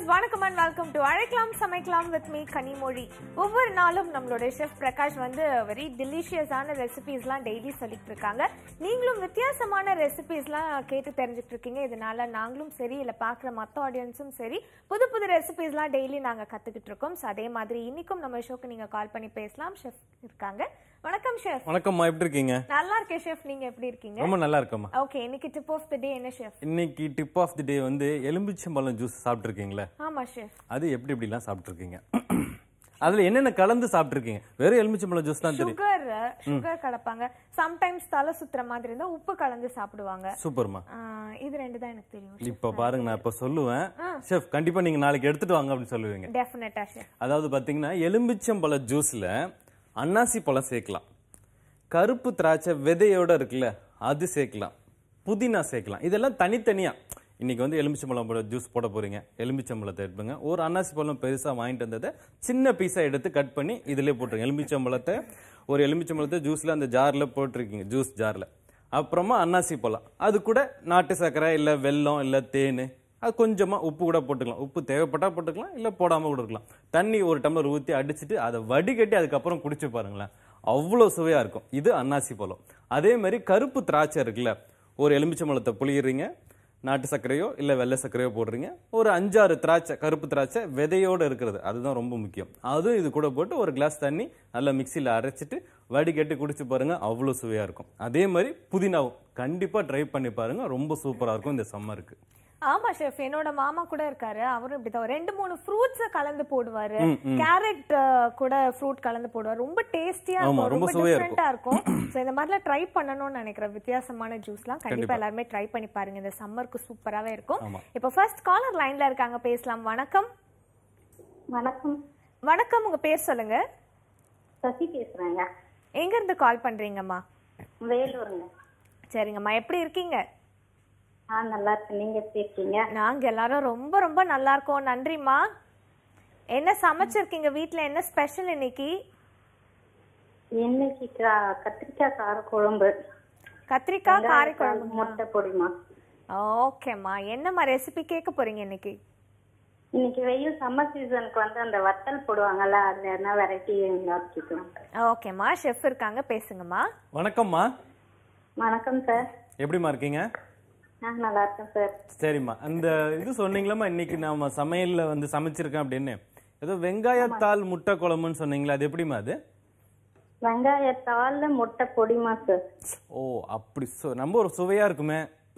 Viewers வணக்கம் and welcome to அழைக்கலாம் சமைக்கலாம் வித் மீ கனிமொழி ஒவ்வொரு நாளும் நம்மளுடைய ஷெஃப் பிரகாஷ் வந்து வெரி டெலிஷியஸான ரெசிபீஸ்லாம் டெய்லி சொல்லிட்டு இருக்காங்க நீங்களும் வித்தியாசமான ரெசிபீஸ்லாம் கேட்டு தெரிஞ்சுட்டு இருக்கீங்க இதனால நாங்களும் சரி இல்லை பார்க்குற மற்ற ஆடியன்ஸும் சரி புது புது ரெசிபீஸ்லாம் டெய்லி நாங்கள் கற்றுக்கிட்டு இருக்கோம் ஸோ அதே மாதிரி இன்னைக்கும் நம்ம ஷோக்கு நீங்கள் கால் பண்ணி பேசலாம் ஷெஃப் இருக்காங்க வணக்கம் ஷெஃப் வணக்கம்மா எப்படி இருக்கீங்க நல்லா இருக்கேன் ஷெஃப் நீங்கள் எப்படி இருக்கீங்க ரொம்ப நல்லா இருக்கம்மா ஓகே இன்னைக்கு டிப் ஆஃப் த டே என்ன ஷெஃப் இன்னைக்கு டிப் ஆஃப் தி டே வந்து எலும்பிச்சம்பழம் ஜூஸ் சாப்பிட்ருக்கீங்களே ஆமாம் ஷெஃப் அது எப்படி எப்படிலாம் சாப்பிட்ருக்கீங்க அதுல என்னென்ன கலந்து சாப்பிட்ருக்கீங்க வெறும் எலுமிச்சம்பழம் ஜூஸ் தான் தெரியும் சுகர் சுகர் கலப்பாங்க சம்டைம்ஸ் தலை சுத்துற மாதிரி இருந்தா உப்பு கலந்து சாப்பிடுவாங்க சூப்பர்மா ஆஹ் இது ரெண்டு தான் எனக்கு தெரியும் இப்ப பாருங்க நான் இப்ப சொல்லுவேன் ஷெஃப் கண்டிப்பா நீங்க நாளைக்கு எடுத்துட்டு வாங்க அப்படின்னு சொல்லுவீங்க டெஃபினட்டா ஷெஃப் அதாவது பாத்தீங்கன்னா எலும்பிச்சம்பழ ஜூஸ்ல அன்னாசி பழம் சேர்க்கலாம் கருப்பு திராட்சை விதையோட இருக்குல்ல அது சேர்க்கலாம் புதினா சேர்க்கலாம் இதெல்லாம் தனித்தனியா இன்னைக்கு வந்து எலுமிச்சம்பழம் போட ஜூஸ் போட போறீங்க எலுமிச்சம்பழத்தை எடுப்புங்க ஒரு அன்னாசி பழம் பெருசா வாங்கிட்டு வந்ததை சின்ன பீஸா எடுத்து கட் பண்ணி இதுலயே போட்டுருங்க எலுமிச்சம்பழத்தை ஒரு எலுமிச்சம்பழத்தை ஜூஸ்ல அந்த ஜார்ல போட்டிருக்கீங்க ஜூஸ் ஜார்ல அப்புறமா அன்னாசி பழம் அது கூட நாட்டு சர்க்கரை இல்ல வெல்லம் இல்ல தேன் அது கொஞ்சமா உப்பு கூட போட்டுக்கலாம் உப்பு தேவைப்பட்டா போட்டுக்கலாம் இல்ல போடாம கூட இருக்கலாம் தண்ணி ஒரு டம்ளர் ஊத்தி அடிச்சிட்டு அதை வடிகட்டி அதுக்கப்புறம் குடிச்சு பாருங்களேன் அவ்வளவு சுவையா இருக்கும் இது அன்னாசி பழம் அதே மாதிரி கருப்பு திராட்சை இருக்குல்ல ஒரு எலுமிச்சம்பழத்தை புளியறீங்க நாட்டு சர்க்கரையோ இல்ல வெள்ளை சர்க்கரையோ போடுறீங்க ஒரு அஞ்சாறு திராட்சை கருப்பு திராட்சை விதையோட இருக்கிறது அதுதான் ரொம்ப முக்கியம் அதுவும் இது கூட போட்டு ஒரு கிளாஸ் தண்ணி நல்லா மிக்சியில் அரைச்சிட்டு வடிகட்டி குடிச்சு பாருங்க அவ்வளவு சுவையா இருக்கும் அதே மாதிரி புதினாவும் கண்டிப்பா ட்ரை பண்ணி பாருங்க ரொம்ப சூப்பரா இருக்கும் இந்த சம்மருக்கு ஆமா ஷெஃப் என்னோட மாமா கூட இருக்காரு அவரும் இப்படிதான் ரெண்டு மூணு ஃப்ரூட்ஸ் கலந்து போடுவாரு கேரட் கூட ஃப்ரூட் கலந்து போடுவாரு ரொம்ப டேஸ்டியா ஆமா, இருக்கும் ரொம்ப ரொம்ப சுவையா டிஃப்ரெண்டா இருக்கும் சோ இந்த மாதிரிலாம் ட்ரை பண்ணணும்னு நினைக்கிறேன் வித்தியாசமான ஜூஸ்லாம் கண்டிப்பா எல்லாருமே ட்ரை பண்ணி பாருங்க இந்த சம்மருக்கு சூப்பராவே இருக்கும் ஆமா. இப்போ ஃபர்ஸ்ட் காலர் லைன்ல இருக்காங்க பேசலாம் வணக்கம் வணக்கம் வணக்கம் உங்க பேர் சொல்லுங்க சசி பேசுறேங்க எங்க இருந்து கால் பண்றீங்கம்மா வேலூருங்க சரிங்கம்மா எப்படி இருக்கீங்க ஆ நல்லா இருக்கேன் நீங்க எப்படி இருக்கீங்க நாங்க எல்லாரும் ரொம்ப ரொம்ப நல்லா இருக்கோம் நன்றிம்மா என்ன சமைச்சிருக்கீங்க வீட்ல என்ன ஸ்பெஷல் இன்னைக்கு இன்னைக்கு கா- கத்திரிக்காய் கார குழம்பு கத்திரிக்காய் காரைக்குழம்பு முட்டை பொடிமா ஓகேம்மா என்னம்மா ரெசிபி கேட்க போறீங்க இன்னைக்கு இன்னைக்கு வெயில் சம்மர் சீசனுக்கு வந்து அந்த வத்தல் போடுவாங்கல்ல அதுல என்ன வெரைட்டி யோசிச்சுக்கணும் ஓகேம்மா ஷெஃப் இருக்காங்க பேசுங்கம்மா வணக்கம்மா வணக்கம் சார் எப்படிம்மா இருக்கீங்க நான் நல்லா இருக்கேன் சார் சரிம்மா அந்த இது சொன்னீங்களாம்மா இன்னைக்கு நாம சமையல்ல வந்து சமைச்சிருக்கேன் அப்படின்னு ஏதோ வெங்காயத்தால் முட்டை குழம்புன்னு சொன்னீங்களா அது எப்படிம்மா அது வெங்காயத்தால முட்டை பொடிமா சார் ஓ அப்படி சு- ரொம்ப ஒரு சுவையா இருக்குமே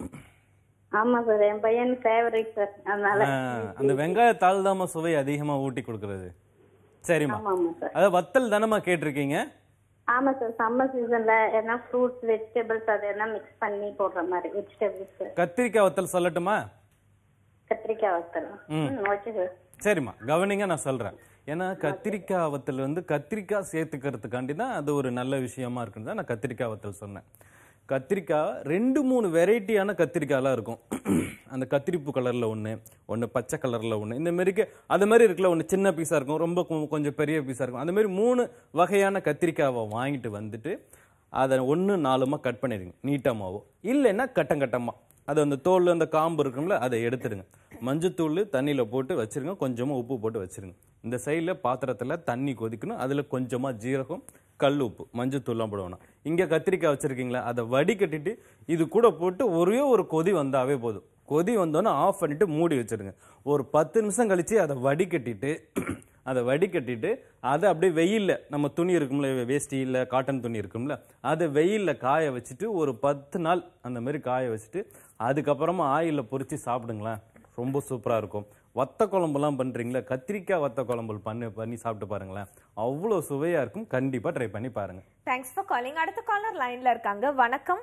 ஆமா சார் என் பையன் ஃபேவரட் சார் அதனால ஆ, அந்த வெங்காயத்தால் தாம்மா சுவை அதிகமா ஊட்டி கொடுக்கறது சரிம்மா ஆமா ஆமா சார் அதாவது வத்தல் தானம்மா கேட்டிருக்கீங்க ஆமா சார் சம்மர் சீசன்ல என்ன ஃப்ரூட்ஸ் வெஜிடபிள்ஸ் அது என்ன மிக்ஸ் பண்ணி போடுற மாதிரி வெஜிடபிள்ஸ் கத்திரிக்காய் வத்தல் சொல்லட்டுமா கத்திரிக்காய் வத்தல் ம் ஓகே சார் சரிம்மா கவனிங்க நான் சொல்றேன் ஏன்னா கத்திரிக்காய் வத்தல் வந்து கத்திரிக்காய் சேர்த்துக்கிறதுக்காண்டி தான் அது ஒரு நல்ல விஷயமா இருக்குன்னு தான் நான் கத்திரிக்காய் வத்தல் சொன்னேன் கத்திரிக்காய் ரெண்டு மூணு வெரைட்டியான கத்திரிக்காய்லாம் இருக்கும் அந்த கத்திரிப்பூ கலரில் ஒன்று ஒன்று பச்சை கலரில் ஒன்று இந்த மாதிரிக்கு அது மாதிரி இருக்குல்ல ஒன்று சின்ன பீஸாக இருக்கும் ரொம்ப கொ- கொஞ்சம் பெரிய பீஸாக இருக்கும் அந்த மாதிரி மூணு வகையான கத்திரிக்காவை வாங்கிட்டு வந்துட்டு அதை ஒன்று நாலுமா கட் பண்ணிடுங்க நீட்டமாவோ இல்லைன்னா கட்டம் கட்டமாக அது அந்த தோல் அந்த காம்பு இருக்கும்ல அதை எடுத்துடுங்க மஞ்சத்தூள் தண்ணியில் போட்டு வச்சிருங்க கொஞ்சமாக உப்பு போட்டு வச்சிருங்க இந்த சைடில் பாத்திரத்தில் தண்ணி கொதிக்கணும் அதில் கொஞ்சமாக ஜீரகம் கல் உப்பு மஞ்சத்தூள்லாம் போடணும் இங்கே கத்திரிக்காய் வச்சிருக்கீங்களா அதை வடிகட்டிட்டு இது கூட போட்டு ஒரே ஒரு கொதி வந்தாவே போதும் கொதி வந்தோன்னே ஆஃப் பண்ணிட்டு மூடி வச்சிருங்க ஒரு பத்து நிமிஷம் கழிச்சு அதை வடிகட்டிட்டு அதை வடிகட்டிட்டு அதை அப்படியே வெயில்ல நம்ம துணி இருக்கும்ல வேஷ்டி இல்லை காட்டன் துணி இருக்கும்ல அதை வெயில்ல காய வச்சுட்டு ஒரு பத்து நாள் அந்த மாதிரி காய வச்சுட்டு அதுக்கப்புறமா ஆயில்ல பொரிச்சு சாப்பிடுங்களேன் ரொம்ப சூப்பரா இருக்கும் வத்த குழம்புலாம் பண்றீங்களா கத்திரிக்காய் வத்த குழம்பு பண்ணி பண்ணி சாப்பிட்டு பாருங்களேன் அவ்வளோ சுவையா இருக்கும் கண்டிப்பா ட்ரை பண்ணி பாருங்க தேங்க்ஸ் ஃபார் காலிங் அடுத்த காலர் லைன்ல இருக்காங்க வணக்கம்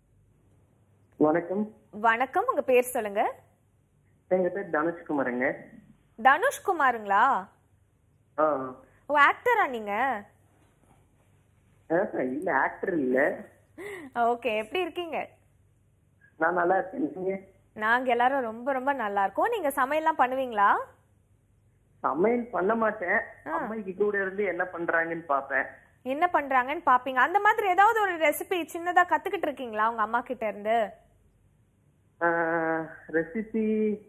வணக்கம் வணக்கம் உங்க பேர் சொல்லுங்க எங்க பேர் தனுஷ்குமாருங்க தனுஷ் குமாருங்களா ஆ ஓ ஆக்டரா நீங்க ஆ, இல்ல ஆக்டர் இல்ல ஓகே எப்படி இருக்கீங்க நான் நல்லா இருக்கேன் நீங்க நாங்க எல்லாரும் ரொம்ப ரொம்ப நல்லா இருக்கோம் நீங்க சமையல்லாம் பண்ணுவீங்களா சமையல் பண்ண மாட்டேன் அம்மைக்கு கூட இருந்து என்ன பண்றாங்கன்னு பாப்பேன் என்ன பண்றாங்கன்னு பாப்பீங்க அந்த மாதிரி ஏதாவது ஒரு ரெசிபி சின்னதா கத்துக்கிட்டு இருக்கீங்களா உங்க அம்மா கிட்ட இருந்து ரெசிபி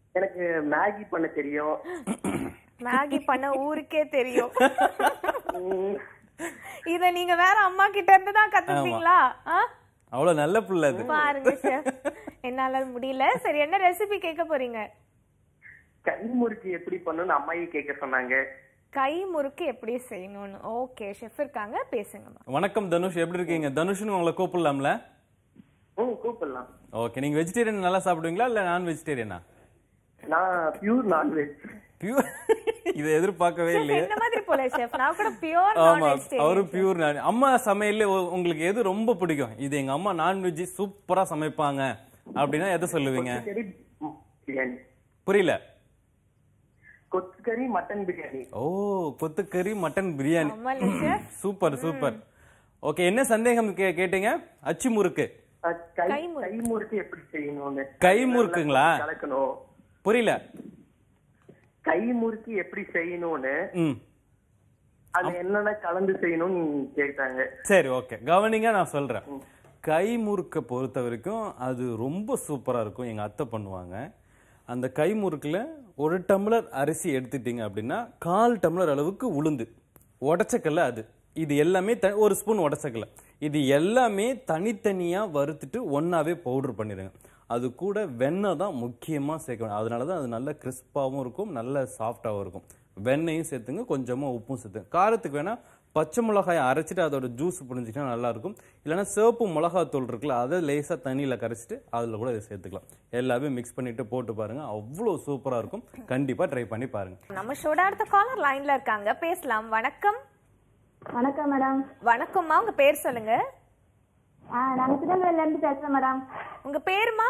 எனக்கு மேகி பண்ண தெரியும் மேகி பண்ண ஊருக்கே தெரியும் உம், இத நீங்க வேற அம்மா கிட்ட இருந்து தான் கத்துப்பீங்களா ஆ? அவ்வளவு நல்ல பிள்ளை அது பாருங்க chef. என்னால முடியல சரி என்ன ரெசிபி கேட்க போறீங்க கை முறுக்கு எப்படி பண்ணணும்னு அம்மாயி கேட்க சொன்னாங்க கை முறுக்கு எப்படி செய்யணும்னு ஓகே ஷெஃப் இருக்காங்க பேசுங்கம்மா வணக்கம் தனுஷ் எப்படி இருக்கீங்க தனுஷ்னு உங்களை கூப்பிடலாம்ல ம் கூப்பிடலாம் ஓகே நீங்க வெஜிடேரியன் நல்லா சாப்பிடுவீங்களா இல்ல நான் வெஜிடேரியனா நான் பியூர் நான்வெஜ் பியூர் இதை எதிர்பார்க்கவே இல்லையே இந்த மாதிரி போல ஷெஃப் நான் கூட பியோர் ஆமா நான் அவரும் பியூர் நான் அம்மா சமையல்ல உ- உங்களுக்கு எது ரொம்ப பிடிக்கும் இது எங்க அம்மா நான்வெஜ் சூப்பரா சமைப்பாங்க அப்படின்னா எதை சொல்லுவீங்க கறி பிரியாணி புரியல கொத்துக்கறி மட்டன் பிரியாணி ஓ கொத்துக்கறி மட்டன் பிரியாணி ஆமா ஷெஃப் சூப்பர் சூப்பர் ஓகே என்ன சந்தேகம் கே- கேட்டீங்க அச்சு முறுக்கு அஹ், கை கை முறுக்கு. கை முறுக்கு எப்படி செய்யணும்னு கை முறுக்குங்களா கலக்கணும் புரியல கை முறுக்கு எப்படி செய்யணும்னு ம் அது என்னென்ன கலந்து செய்யணும்னு கேட்டாங்க சரி ஓகே கவனிங்க நான் சொல்றேன் கை முறுக்கை பொறுத்த வரைக்கும் அது ரொம்ப சூப்பரா இருக்கும் எங்க அத்தை பண்ணுவாங்க அந்த கை முறுக்குல ஒரு டம்ளர் அரிசி எடுத்துட்டீங்க அப்படின்னா கால் டம்ளர் அளவுக்கு உளுந்து உடச்சக்கல்ல அது இது எல்லாமே த- ஒரு ஸ்பூன் உடச்சக்கல்ல இது எல்லாமே தனித்தனியா வறுத்துட்டு ஒன்னாவே பவுடர் பண்ணிடுங்க அது கூட வெண்ணெய் தான் முக்கியமா சேர்க்கணும் அதனால தான் அது நல்ல கிறிஸ்பாவும் இருக்கும் நல்ல சாஃப்டாகவும் இருக்கும் வெண்ணெயும் சேர்த்துங்க கொஞ்சமா உப்பும் சேர்த்துங்க காரத்துக்கு வேணா பச்சை மிளகாயை அரைச்சிட்டு அதோட ஜூஸ் புரிஞ்சுக்கிட்டா நல்லா இருக்கும் இல்லைன்னா சிவப்பு மிளகாத்தூள் இருக்குல்ல அதை லேசா தண்ணியில கரைச்சிட்டு அதுல கூட இதை சேர்த்துக்கலாம் எல்லாமே மிக்ஸ் பண்ணிட்டு போட்டு பாருங்க அவ்வளோ சூப்பரா இருக்கும் கண்டிப்பா ட்ரை பண்ணி பாருங்க நம்ம ஷோட அடுத்த காலர் லைன்ல இருக்காங்க பேசலாம் வணக்கம் வணக்கம் மேடம் வணக்கம்மா உங்க பேர் சொல்லுங்க ஆ நாங்க திருநெல்வேலில இருந்து பேசுறோம் மேடம் உங்க பேருமா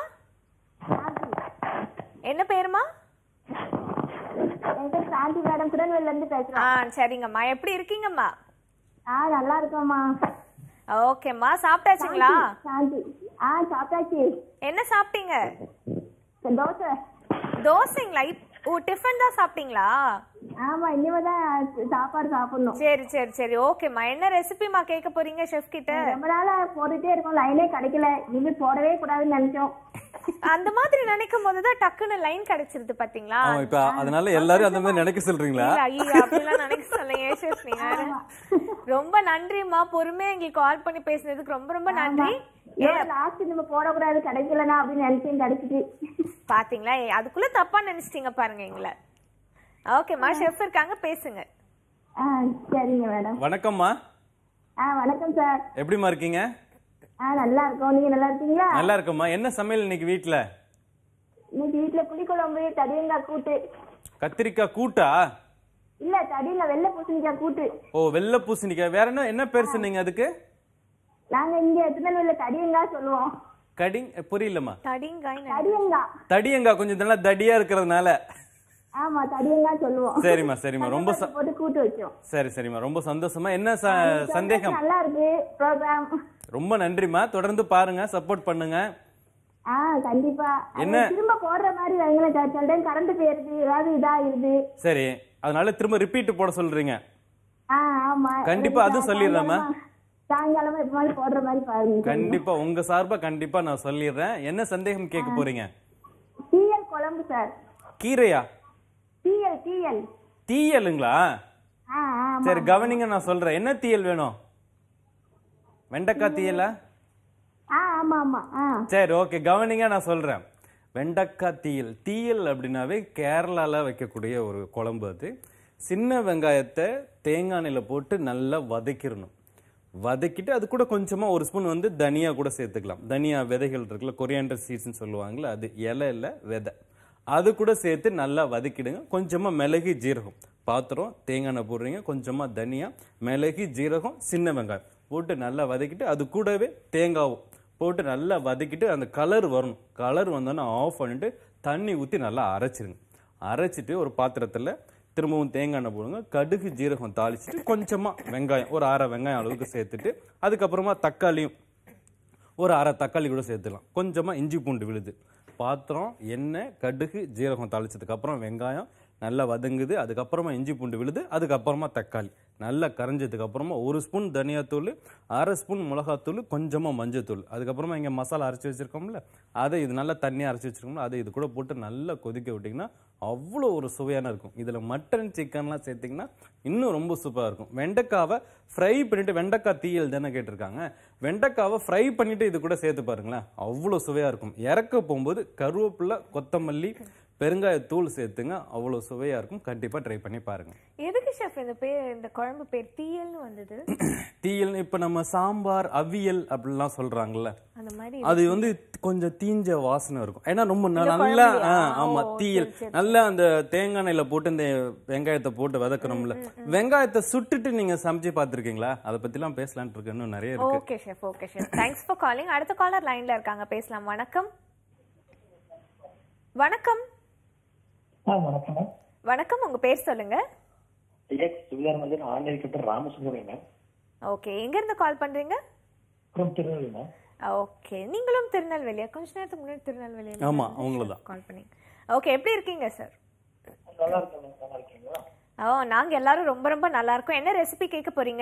என்ன பேருமா என் பேர் சாந்தி மேடம் திருநெல்வேலில இருந்து பேசுறோம் ஆ சரிங்கம்மா எப்படி இருக்கீங்கம்மா ஆ நல்லா இருக்கோம்மா ஓகேம்மா சாப்பிட்டாச்சுங்களா சாந்தி ஆ சாப்பிட்டாச்சு என்ன சாப்பிட்டீங்க தோசை தோசைங்களா இப்- ஓ டிஃபன் தான் சாப்பிட்டீங்களா ஆமா இனிமே தான் சாப்பாடு சாப்பிடணும் சரி சரி சரி ஓகேம்மா என்ன ரெசிபிமா கேட்க போறீங்க ஷெஃப் கிட்ட ரொம்ப நாளா போட்டுட்டே இருக்கோம் லைனே கிடைக்கல இனிமே போடவே கூடாதுன்னு நினைச்சோம் அந்த மாதிரி நினைக்கும் போதுதான் டக்குன்னு லைன் கிடைச்சிருது பாத்தீங்களா ஆமா இப்ப அதனால எல்லாரும் அந்த மாதிரி நினைக்க சொல்றீங்களா இல்ல, ஐயோ, அப்படிலாம் நினைக்க சொல்லுங்க ஷெஃப் நீங்க வேற. ரொம்ப நன்றிம்மா பொறுமையா எங்களுக்கு கால் பண்ணி பேசுனதுக்கு ரொம்ப ரொம்ப நன்றி லாஸ்ட் நம்ம போடக்கூடாது கிடைக்கலனா அப்படின்னு நினைச்சேன் கிடைச்சிட்டு பாத்தீங்களா ஏ, அதுக்குள்ள தப்பா நினைச்சிட்டீங்க பாருங்க எங்களை ஓகேம்மா ஷெஃப் இருக்காங்க பேசுங்க ஆ சரிங்க மேடம் வணக்கம்மா ஆ வணக்கம் சார் எப்படிம்மா இருக்கீங்க ஆ நல்லா இருக்கோம் நீங்க நல்லா இருக்கீங்களா நல்லா இருக்கம்மா என்ன சமையல் இன்னைக்கு வீட்ல இன்னைக்கு வீட்டுல புளிக்குழம்பு தடியங்காய் கூட்டு கத்திரிக்காய் கூட்டா இல்ல தடியங்காய் வெள்ளை பூசணிக்காய் கூட்டு ஓ வெள்ளை பூசணிக்காய் வேற என்ன என்ன பேர் சொன்னீங்க அதுக்கு நாங்க இங்க திருநெல்வேலியில தடியங்காய் சொல்லுவோம் கடிங் புரியலம்மா தடிங்காய் தடியங்காய் தடியங்காய் கொஞ்சம் நல்லா தடியா இருக்கிறதுனால ஆமா தடியங்காய் சொல்லுவோம் சரிம்மா சரிம்மா ரொம்ப ச- போட்டு கூட்டு வச்சோம் சரி சரிம்மா ரொம்ப சந்தோஷமா என்ன ச- சந்தேகம் நல்லா இருக்கு ப்ரோக்ராம் ரொம்ப நன்றிம்மா தொடர்ந்து பாருங்க சப்போர்ட் பண்ணுங்க ஆ கண்டிப்பா அது என்ன? திரும்ப போடுற மாதிரி வைங்களேன் சார் சில டைம் கரண்ட் போயிருது ஏதாவது இதாயிருது சரி அதனால திரும்ப ரிப்பீட் போட சொல்றீங்க ஆ ஆமா கண்டிப்பா அதுவும் சொல்லிடுறேம்மா. சாயங்காலமா எப்ப மாதிரி போடுற மாதிரி பாருங்க கண்டிப்பா உங்க சார்பா கண்டிப்பா நான் சொல்லிடுறேன் என்ன சந்தேகம் கேட்க போறீங்க டீஎல் குழம்பு சார் கீரையா டீஎல் டீஎல் தீயலுங்களா ஆ ஆமா சரி கவனிங்க நான் சொல்றேன் என்ன தீயல் வேணும் வெண்டைக்காய் தீயலா ஆ ஆமா ஆமா ஆ சரி ஓகே கவனிங்க நான் சொல்றேன் வெண்டைக்காய் தீயல் தீயல் அப்படின்னாவே கேரளால வைக்கக்கூடிய ஒரு குழம்பு அது சின்ன வெங்காயத்தை தேங்காய் எண்ணெயில போட்டு நல்லா வதக்கிடணும் வதக்கிட்டு அது கூட கொஞ்சமா ஒரு ஸ்பூன் வந்து தனியா கூட சேர்த்துக்கலாம் தனியா விதைகள் இருக்குல்ல கொரியாண்டர் சீட்ஸ்னு சொல்லுவாங்கல்ல அது இலை இல்ல விதை அது கூட சேர்த்து நல்லா வதக்கிடுங்க கொஞ்சமா மிளகு ஜீரகம் பாத்திரம் தேங்காய் எண்ணெய் போடுறீங்க கொஞ்சமா தனியா மிளகு ஜீரகம் சின்ன வெங்காயம் போட்டு நல்லா வதக்கிட்டு அது கூடவே தேங்காவும் போட்டு நல்லா வதக்கிட்டு அந்த கலர் வரணும் கலர் வந்தோன்னே ஆஃப் பண்ணிட்டு தண்ணி ஊற்றி நல்லா அரைச்சிருங்க அரைச்சிட்டு ஒரு பாத்திரத்தில் திரும்பவும் தேங்காய் எண்ணெய் போடுங்க கடுகு ஜீரகம் தாளிச்சிட்டு கொஞ்சமாக வெங்காயம் ஒரு அரை வெங்காயம் அளவுக்கு சேர்த்துட்டு அதுக்கப்புறமா தக்காளியும் ஒரு அரை தக்காளி கூட சேர்த்துக்கலாம் கொஞ்சமாக இஞ்சி பூண்டு விழுது பாத்திரம் எண்ணெய் கடுகு ஜீரகம் தாளிச்சதுக்கு அப்புறம் வெங்காயம் நல்லா வதங்குது அதுக்கப்புறமா இஞ்சி பூண்டு விழுது அதுக்கப்புறமா தக்காளி நல்லா கரைஞ்சதுக்கு அப்புறமா ஒரு ஸ்பூன் தனியாத்தூள் அரை ஸ்பூன் மிளகாத்தூள் கொஞ்சமாக மஞ்சத்தூள் அதுக்கப்புறமா இங்கே மசாலா அரைச்சி வச்சிருக்கோம்ல அதை இது நல்லா தண்ணியாக அரைச்சி வச்சிருக்கோம்ல அதை இது கூட போட்டு நல்லா கொதிக்க விட்டிங்கன்னா அவ்வளோ ஒரு சுவையான இருக்கும் இதில் மட்டன் சிக்கன்லாம் சேர்த்திங்கன்னா இன்னும் ரொம்ப சூப்பராக இருக்கும் வெண்டைக்காவை ஃப்ரை பண்ணிட்டு வெண்டைக்காய் தீயல் தானே கேட்டிருக்காங்க வெண்டைக்காவை ஃப்ரை பண்ணிட்டு இது கூட சேர்த்து பாருங்களேன் அவ்வளோ சுவையாக இருக்கும் இறக்க போகும்போது கருவேப்பிலை கொத்தமல்லி பெருங்காயத்தூள் சேர்த்துங்க அவ்வளோ சுவையாக இருக்கும் கண்டிப்பாக ட்ரை பண்ணி பாருங்க எதுக்கு ஷெஃப் இந்த பேர் இந்த குழம்பு பேர் தீயல்னு வந்தது தீயல் இப்போ நம்ம சாம்பார் அவியல் அப்படிலாம் சொல்றாங்கல்ல அந்த மாதிரி அது வந்து கொஞ்சம் தீஞ்ச வாசனை இருக்கும் ஏன்னா ரொம்ப ந- இந்த நல்லா குழம்புலையா? ஆ, ஆமா ஓ, தீயல் சரி, சரி, நல்லா அந்த தேங்காய் எண்ணெயில போட்டு இந்த வெங்காயத்தை போட்டு வதக்கணும்ல வெங்காயத்தை சுட்டுட்டு நீங்க சமைச்சு பார்த்திருக்கீங்களா அதை பத்திலாம் பேசலாம்னு இருக்கு இன்னும் நிறைய இருக்கு okay chef okay chef thanks for calling அடுத்த காலர் லைன்ல இருக்காங்க பேசலாம் வணக்கம் வணக்கம் ஆ வணக்கம் வணக்கம் உங்க பேர் சொல்லுங்க எக்ஸ் சுவிதார் மந்திர் ஆன்லைன் கிட்ட ராமசுப்ரமணியம் மேம் ஓகே எங்க இருந்து கால் பண்றீங்க அப்புறம் திருநெல்வேலி மேம் ஓகே நீங்களும் திருநெல்வேலியா கொஞ்ச நேரத்துக்கு முன்னாடி திருநெல்வேலி ஆமா, அவங்களதான். கால் பண்ணீங்க ஓகே எப்படி இருக்கீங்க சார் நல்லா இருக்கேன் மேம் நல்லா இருக்கீங்களா ஓ நாங்க எல்லாரும் ரொம்ப ரொம்ப நல்லா இருக்கோம் என்ன ரெசிபி கேட்க போறீங்க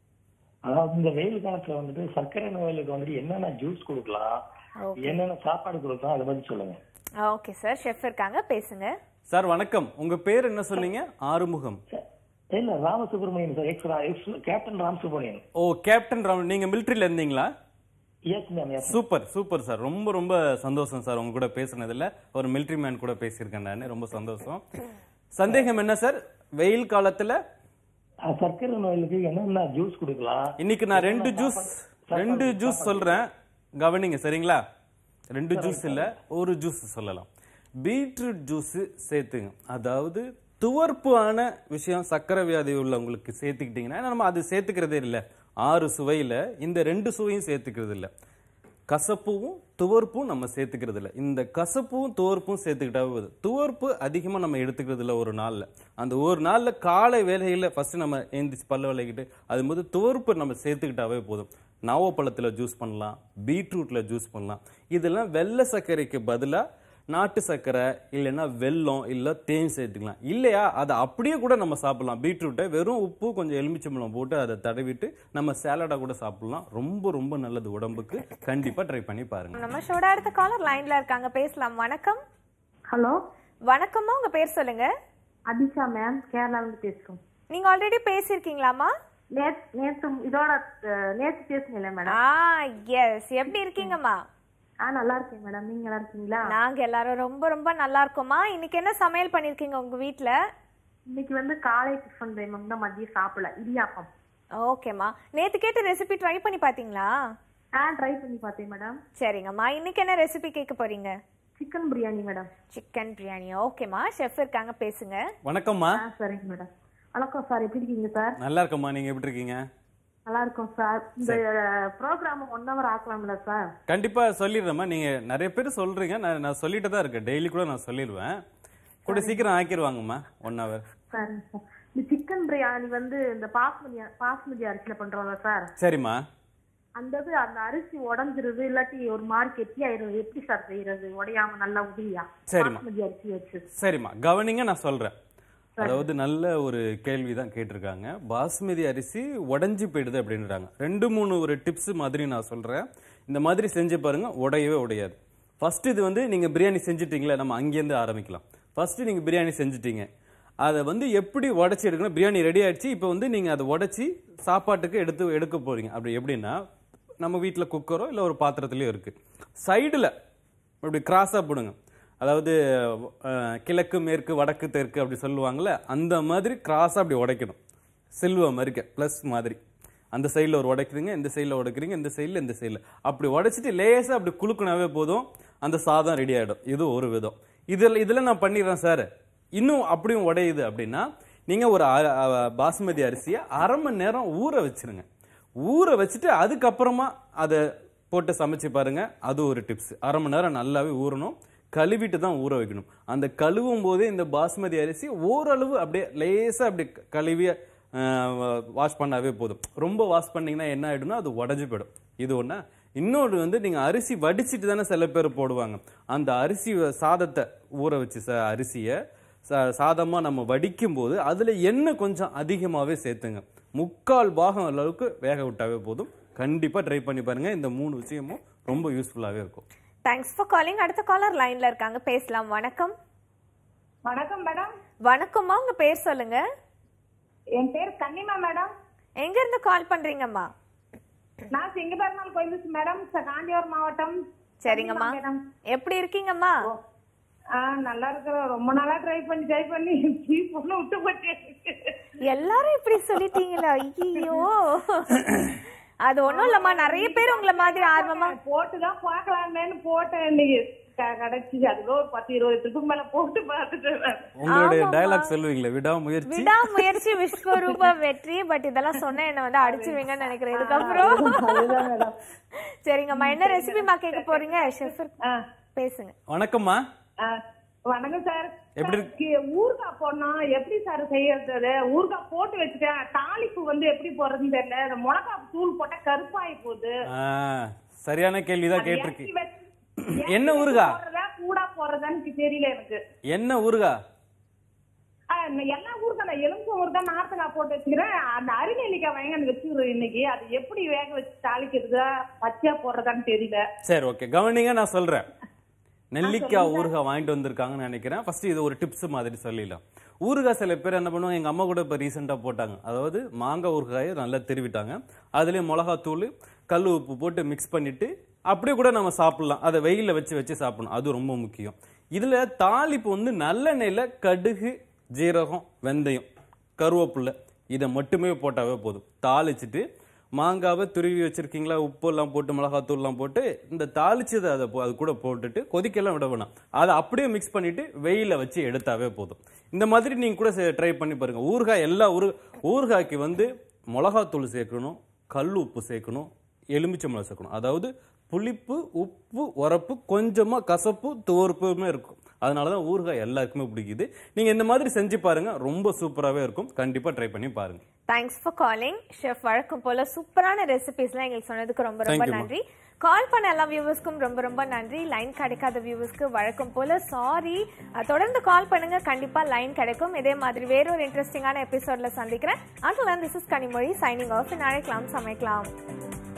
அதாவது இந்த வெயில் காலத்துல வந்துட்டு சர்க்கரை நோய்களுக்கு வந்துட்டு என்னென்ன ஜூஸ் கொடுக்கலாம் என்னென்ன சாப்பாடு கொடுக்கலாம் அதை பத்தி சொல்லுங்க ஓகே சார் ஷெஃப் இருக்காங்க பேசுங்க சார் வணக்கம் உங்க பேர் என்ன சொன்னீங்க ஆறுமுகம் இல்ல Ramasubramanian sir ex ex captain Ramasubramanian ஓ கேப்டன் ராம் நீங்க மிலிட்டரியில இருந்தீங்களா yes ma'am yes super super sir ரொம்ப ரொம்ப சந்தோஷம் சார் உங்க கூட பேசுனதுல ஒரு மிலிட்டரி மேன் கூட பேசியிருக்கேன் நான் ரொம்ப சந்தோஷம் சந்தேகம் என்ன சார் வெயில் காலத்துல சர்க்கரை நோய்களுக்கு என்னென்ன ஜூஸ் கொடுக்கலாம் இன்னைக்கு நான் ரெண்டு ஜூஸ் ரெண்டு ஜூஸ் சொல்றேன் கவனிங்க சரிங்களா ரெண்டு ஜூஸ் இல்ல ஒரு ஜூஸ் சொல்லலாம் பீட்ரூட் ஜூஸ் சேர்த்துங்க அதாவது துவர்ப்பான விஷயம் சக்கரை வியாதி உள்ளவங்களுக்கு சேர்த்துக்கிட்டீங்கன்னா ஏன்னா நம்ம அது சேர்த்துக்கிறதே இல்லை ஆறு சுவையில இந்த ரெண்டு சுவையும் சேர்த்துக்கிறது இல்லை கசப்பும் துவர்ப்பும் நம்ம சேர்த்துக்கிறது இல்லை இந்த கசப்பும் துவர்ப்பும் சேர்த்துக்கிட்டாவே போதும் துவர்ப்பு அதிகமாக நம்ம எடுத்துக்கிறது இல்லை ஒரு நாளில் அந்த ஒரு நாளில் காலை வேலையில் ஃபர்ஸ்ட் நம்ம எந்திரிச்சு பல்ல விளக்கிட்டு அது போது துவர்ப்பு நம்ம சேர்த்துக்கிட்டாவே போதும் நாவப்பழத்தில் ஜூஸ் பண்ணலாம் பீட்ரூட்டில் ஜூஸ் பண்ணலாம் இதெல்லாம் வெள்ளை சர்க்கரைக்கு பதிலாக நாட்டு சர்க்கரை இல்லைன்னா வெல்லம் இல்லை தேன் சேர்த்துக்கலாம் இல்லையா அதை அப்படியே கூட நம்ம சாப்பிடலாம் பீட்ரூட்டை வெறும் உப்பு கொஞ்சம் எலுமிச்சம்பழம் போட்டு அதை தடவிட்டு நம்ம சேலடாக கூட சாப்பிடலாம் ரொம்ப ரொம்ப நல்லது உடம்புக்கு கண்டிப்பாக ட்ரை பண்ணி பாருங்க நம்ம ஷோட அடுத்த காலர் லைன்ல இருக்காங்க பேசலாம் வணக்கம் ஹலோ வணக்கம்மா உங்க பேர் சொல்லுங்க அபிஷா மேம் கேரளாவிலிருந்து பேசுறோம் நீங்க ஆல்ரெடி பேசியிருக்கீங்களாமா நேத்து நேத்து இதோட அஹ், நேத்து பேசுனீங்களே மேடம் ஆ எஸ் எப்படி இருக்கீங்கம்மா ஆ நல்லா இருக்கேன் மேடம் நீங்க நல்லா இருக்கீங்களா நாங்க எல்லாரும் ரொம்ப ரொம்ப நல்லா இருக்கோம்மா இன்னைக்கு என்ன சமையல் பண்ணிருக்கீங்க உங்க வீட்ல இன்னைக்கு வந்து காலை டிஃபன் மேம் தான் மதியம் சாப்பிடல இடியாப்பம் ஓகேம்மா நேத்து கேட்ட ரெசிபி ட்ரை பண்ணி பாத்தீங்களா ஆ ட்ரை பண்ணி பார்த்தேன் மேடம் சரிங்கம்மா இன்னைக்கு என்ன ரெசிபி கேட்க போறீங்க chicken biryani madam chicken biryani ஓகேம்மா ஷெஃப் இருக்காங்க பேசுங்க வணக்கம்மா ஆ சரிங்க மேடம் வணக்கம் சார் எப்படி இருக்கீங்க சார் நல்லா இருக்கம்மா நீங்க எப்படி இருக்கீங்க நல்லா இருக்கோம் சார் இந்த ப்ரோக்ராம் ஒன் ஹவர் ஆக்கலாம்ல சார் கண்டிப்பா சொல்லிடுறேம்மா நீங்க நிறைய பேர் சொல்றீங்க நான் நான் சொல்லிட்டு தான் இருக்கேன் டெய்லி கூட நான் சொல்லிடுவேன் கூட சீக்கிரம் ஆக்கிடுவாங்கம்மா ஒன் ஹவர் சரிங்க சார் இந்த சிக்கன் பிரியாணி வந்து இந்த பாஸ்மதி பாஸ்மதி அரிசியில பண்றோம்ல சார் சரிம்மா அந்த இது அந்த அரிசி உடஞ்சிருது இல்லாட்டி ஒரு மாதிரி கெட்டி ஆயிருது எப்படி சார் செய்யறது உடையாம நல்லா உதிரியா சரிம்மா. பாஸ்மதி அரிசி வச்சு சரிம்மா கவனிங்க நான் சொல்றேன் அதாவது நல்ல ஒரு கேள்வி தான் கேட்டிருக்காங்க பாஸ்மதி அரிசி உடைஞ்சு போயிடுது அப்படின்றாங்க ரெண்டு மூணு ஒரு டிப்ஸ் மாதிரி நான் சொல்றேன் இந்த மாதிரி செஞ்சு பாருங்க உடையவே உடையாது ஃபர்ஸ்ட் இது வந்து நீங்க பிரியாணி செஞ்சுட்டீங்களா நம்ம அங்கேருந்து ஆரம்பிக்கலாம் ஃபர்ஸ்ட் நீங்க பிரியாணி செஞ்சுட்டீங்க அதை வந்து எப்படி உடைச்சி எடுக்கணும் பிரியாணி ரெடி ஆயிடுச்சு இப்போ வந்து நீங்க அதை உடைச்சி சாப்பாட்டுக்கு எடுத்து எடுக்க போறீங்க அப்படி எப்படின்னா நம்ம வீட்டில் குக்கரோ இல்லை ஒரு பாத்திரத்துலயோ இருக்கு சைடில் இப்படி கிராஸாக போடுங்க அதாவது அஹ், கிழக்கு மேற்கு வடக்கு தெற்கு அப்படி சொல்லுவாங்கல்ல அந்த மாதிரி கிராஸாக அப்படி உடைக்கணும் சில்வம் மறிக்க ப்ளஸ் மாதிரி அந்த சைடில் ஒரு உடைக்கிறீங்க இந்த சைடில் உடைக்கிறீங்க இந்த சைடில் இந்த சைடில் அப்படி உடைச்சிட்டு லேசாக அப்படி குலுக்குனாவே போதும் அந்த சாதம் ரெடி ஆகிடும் இது ஒரு விதம் இதில் இதில் நான் பண்ணிடுறேன் சார் இன்னும் அப்படியும் உடையுது அப்படின்னா நீங்கள் ஒரு அ- அ- பாஸ்மதி அரிசியை அரை மணி நேரம் ஊற வச்சிருங்க ஊற வச்சுட்டு அதுக்கப்புறமா அதை போட்டு சமைச்சு பாருங்க அது ஒரு டிப்ஸ் அரை மணி நேரம் நல்லாவே ஊறணும் கழுவிட்டு தான் ஊற வைக்கணும் அந்த கழுவும் போதே இந்த பாஸ்மதி அரிசி ஓரளவு அப்படியே லேசா அப்படி க- கழுவி வாஷ் பண்ணாவே போதும் ரொம்ப வாஷ் பண்ணீங்கன்னா என்ன ஆயிடும்னா அது உடஞ்சு போயிடும் இது ஒண்ணா இன்னொன்று வந்து நீங்க அரிசி வடிச்சிட்டு தானே சில பேர் போடுவாங்க அந்த அரிசி வ- சாதத்தை ஊற வச்சு ச அரிசியை ச- சாதமா நம்ம வடிக்கும் போது அதுல எண்ணெய் கொஞ்சம் அதிகமாவே சேர்த்துங்க முக்கால் பாகம் அளவுக்கு வேக விட்டாவே போதும் கண்டிப்பா ட்ரை பண்ணி பாருங்க இந்த மூணு விஷயமும் ரொம்ப யூஸ்ஃபுல்லாவே இருக்கும் தேங்க்ஸ் ஃபார் காலிங் அடுத்த காலர் லைன்ல இருக்காங்க பேசலாம் வணக்கம் வணக்கம் மேடம் வணக்கம்மா உங்க பேர் சொல்லுங்க என் பேர் கன்னிமா மேடம் எங்க இருந்து கால் பண்றீங்கம்மா நான் சிங்கப்பெருமாள் கோயில் மேடம் ச- காஞ்சிபுரம் மாவட்டம் சரிங்கம்மா கன்னிமா மேடம் எப்படி இருக்கீங்கம்மா ஆ நல்லா இருக்கிறோம் ரொம்ப நாளா ட்ரை பண்ணி ட்ரை பண்ணி பொண்ணு விட்டு போச்சு எல்லாரும் இப்படி சொல்லிட்டீங்களா ஐயோ அது ஒண்ணும் இல்லம்மா நிறைய பேர் உங்களை மாதிரி ஆர்வமா போட்டுதான் பார்க்கலாமேன்னு போட்டேன் இன்னைக்கு க- கிடைச்சிச்சு அதுல ஒரு பத்து இருபது ட்ரிப்புக்கு மேல போட்டு பார்த்துட்டேன் நான். உங்களுடைய ஆமாம்மா. டயலாக் சொல்லுவீங்களே விடாமுயற்சி விடாமுயற்சி விஸ்வரூப வெற்றி பட் இதெல்லாம் சொன்னா என்ன வந்து அடிச்சிருவீங்கன்னு நினைக்கிறேன் இதுக்கப்புறம் அதுதான் மேடம் சரிங்கம்மா என்ன ரெசிபிமா கேட்க போறீங்க ஷெஃப் ஆ, பேசுங்க வணக்கம்மா ஆ, வணக்கம் சார் எப்படி சார், கி- ஊறுகாய் போடணும் எப்படி சார் செய்யறது அது? ஊறுகாய் போட்டு வச்சுட்டேன் தாளிப்பு வந்து எப்படி போடுறதுன்னு தெரியல இந்த மிளகா தூள் போட்டா கருப்பாயி போகுது ஆ, சரியான கேள்விதான் அது கேட்டிருக்கு இறக்கி வச்சு- என்ன இறக்கி ஊறுகாய்? போடுறதா, கூடா போடுறதான்னு தெரியல எனக்கு என்ன ஊருகா ஆ, இந்த எல்லா ஊருக்கும் நான் எலும்பு ஊருக்கா நார்த்தக்காய் போட்டு வச்சுக்கிறேன் அந்த அரிநெல்லிக்காய் வாங்கி வச்சுக்கிறேன் இன்னைக்கு அது எப்படி வேக வச்சு தாளிக்கிறதா பச்சையா போடுறதான்னு தெரியல சரி ஓகே கவனிங்க நான் சொல்றேன் நெல்லிக்காய் ஊறுகாய் வாங்கிட்டு வந்திருக்காங்கன்னு நினைக்கிறேன் ஃபர்ஸ்ட் இது ஒரு டிப்ஸ் மாதிரி சொல்லிடலாம் ஊறுகாய் சில பேர் என்ன பண்ணுவாங்க எங்க அம்மா கூட இப்போ ரீசெண்டாக போட்டாங்க அதாவது மாங்காய் ஊறுகாயை நல்லா திருவிட்டாங்க அதுலேயே மிளகாத்தூள் கல் உப்பு போட்டு மிக்ஸ் பண்ணிட்டு அப்படியே கூட நம்ம சாப்பிடலாம் அதை வெயிலில் வச்சு வச்சு சாப்பிடணும் அது ரொம்ப முக்கியம் இதுல தாளிப்பு வந்து நல்லெண்ணெயில் கடுகு ஜீரகம் வெந்தயம் கருவேப்பிலை இதை மட்டுமே போட்டாவே போதும் தாளிச்சிட்டு மாங்காவை துருவி வச்சிருக்கீங்களா உப்பு எல்லாம் போட்டு மிளகாத்தூள்லாம் போட்டு இந்த தாளிச்சதை அதை போ- அது கூட போட்டுட்டு கொதிக்கெல்லாம் விட வேணாம் அதை அப்படியே மிக்ஸ் பண்ணிட்டு வெயில வச்சு எடுத்தாவே போதும் இந்த மாதிரி நீங்க கூட ட்ரை பண்ணி பாருங்க ஊறுகாய் எல்லா ஊறு ஊறுகாய்க்கு வந்து மிளகாத்தூள் சேர்க்கணும் கல் உப்பு சேர்க்கணும் எலுமிச்சம்பழம் சேர்க்கணும் அதாவது புளிப்பு உப்பு உரப்பு கொஞ்சமா கசப்பு துவர்ப்புமே இருக்கும் அதனால தான் ஊறுகாய் எல்லாருக்குமே பிடிக்குது நீங்க இந்த மாதிரி செஞ்சு பாருங்க ரொம்ப சூப்பராகவே இருக்கும் கண்டிப்பா ட்ரை பண்ணி பாருங்க தேங்க்ஸ் ஃபார் காலிங் ஷெஃப் வழக்கம் போல சூப்பரான ரெசிபிஸ்லாம் எங்களுக்கு சொன்னதுக்கு ரொம்ப ரொம்ப Thank you, ma'am. நன்றி கால் பண்ண எல்லா வியூவர்ஸ்க்கும் ரொம்ப ரொம்ப நன்றி லைன் கிடைக்காத வியூவர்ஸ்க்கு வழக்கம் போல சாரி தொடர்ந்து கால் பண்ணுங்க கண்டிப்பா லைன் கிடைக்கும் இதே மாதிரி வேறொரு இன்ட்ரெஸ்டிங்கான எபிசோட்ல சந்திக்கிறேன் and this is Kanimozhi signing off நாளைக்கலாம் சமைக்கலாம்